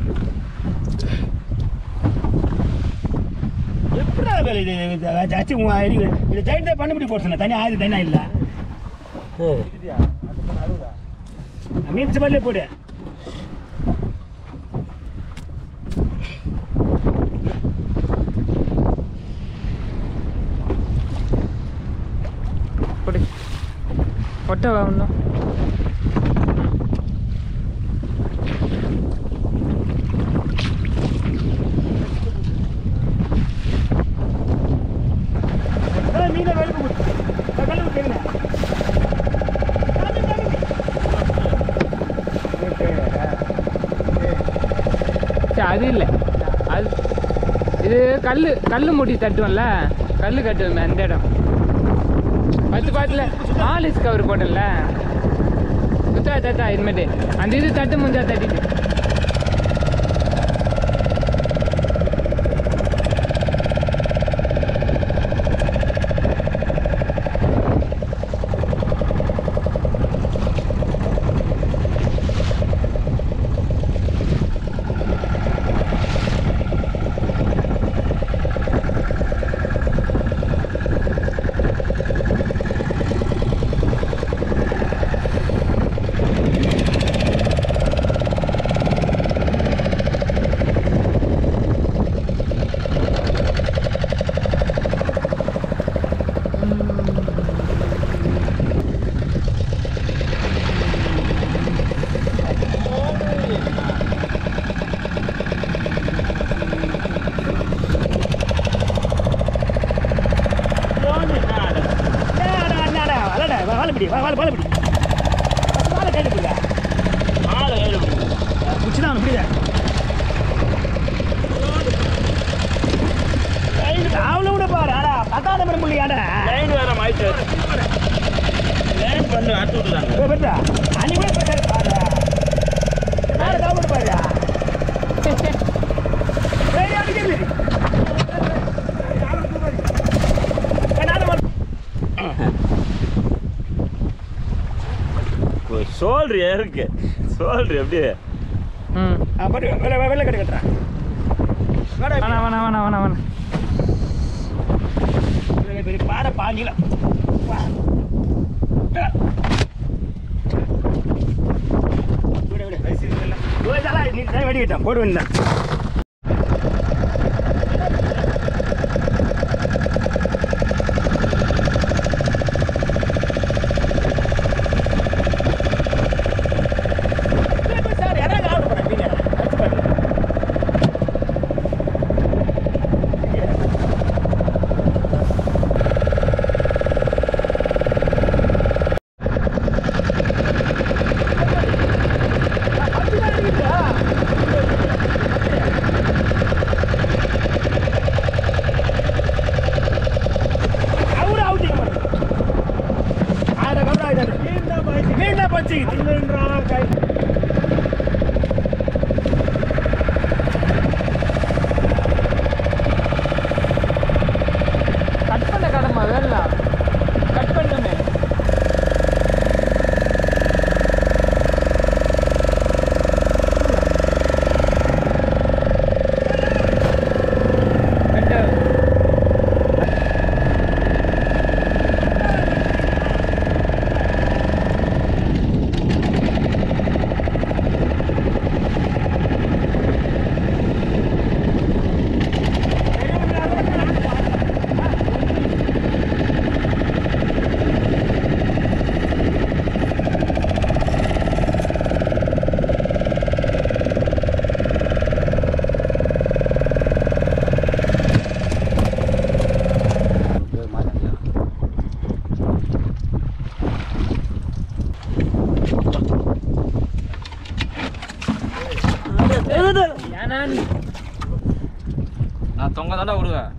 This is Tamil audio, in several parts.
எப்படா வேலை இது இது அச்சு இது ஜெயிண்ட் பண்ண முடியும் போட்டு தனி ஆயுது தனியா இல்லை மீன் சமையலே போடு கொடு ஒட்டவா இன்னும் அதான் மீனை வேலை போடு கல்லு விட்டுருங்க சரி அது இல்லை அது இது கல் கல் மூடி தட்டுவோம்ல கல் கட்டுவோமே அந்த இடம் பத்து பாட்டில் ஆலிஸ் கவர் போட்டல குத்தா தட்டா இனிமேட்டு அந்த இது தட்டு முடிஞ்சா தட்டிட்டு வாழைப்படி வாழைப்படி வாழை கையில் பிடிக்கா வாழை கையில் பிடிக்கா பிடிச்சிதான் அவனை பிடிக்க அவ்வளோ விட பாரு ஆடா பத்தாத மரம் புள்ளியாடா லைன் வேற மாயிட்டு லைன் பண்ணு அட்டு விட்டுறாங்க பெற்றா அன்னைக்கு கூட பெற்றாரு பாரு நாளை தான் பாரு சரி அடிக்கிறது சோல்ட்ரு இருக்கு சோல்ட்ரு எப்படி ம் வெள்ளை வெள்ளை கட்டு கட்டுறேன் வேணாம் வேணாம் வேணாம் வேணாம் வேணாம் பெரிய பாறை பாஞ்சில வெடிக்கிட்டேன் போட்டு வந்தேன் சார் யாராவது ஆர்டர் பண்ண மீன் அடிச்சு பாருங்க அவரு அவுட்டிங் ஆயிரம் கவனம் ஆயிட்டாரு மீன் பச்சி கை கட் பண்ண கடமை வேலை கட் பண்ணுமே கட்டு ஏன்னா நீ நான் தொங்க தாண்டா விடுவேன்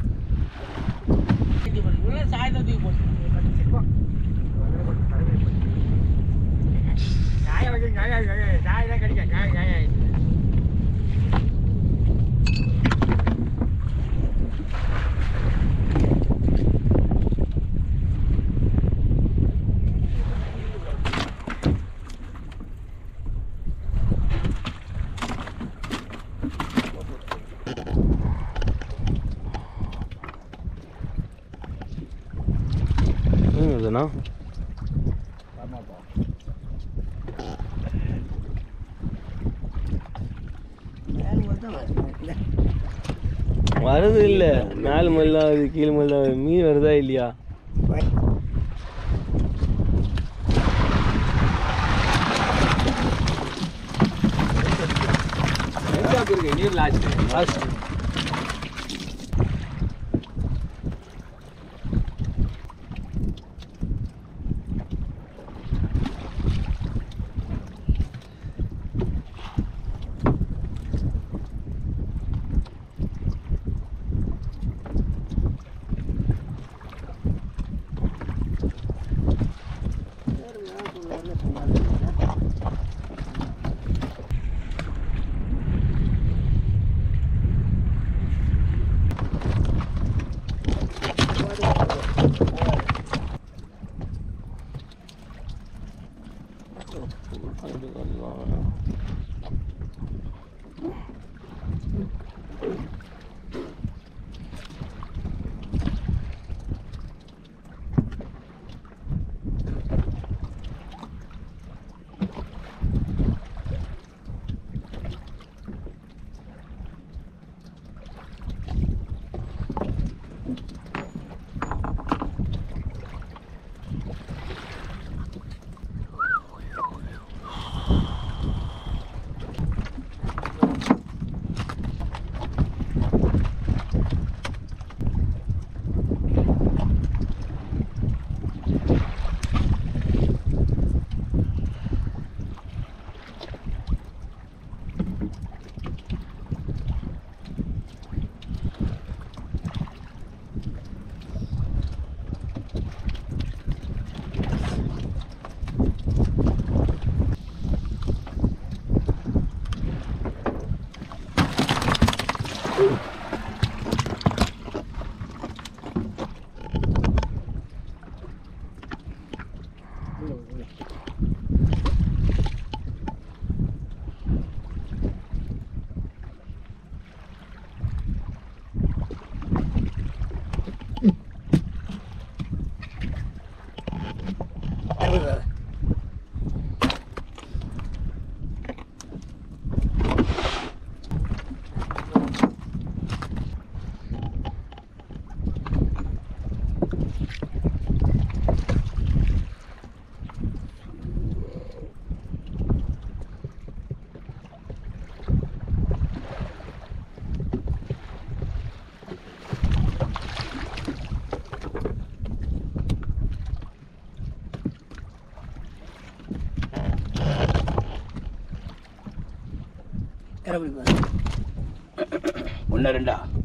வருதுண்ணா வருது இல்லை மேலே மல்லா வருது கீழே மல்லா வருது மீன் வருதா இல்லையா நீர் லாஸ்ட் ஒன்று ரெண்டா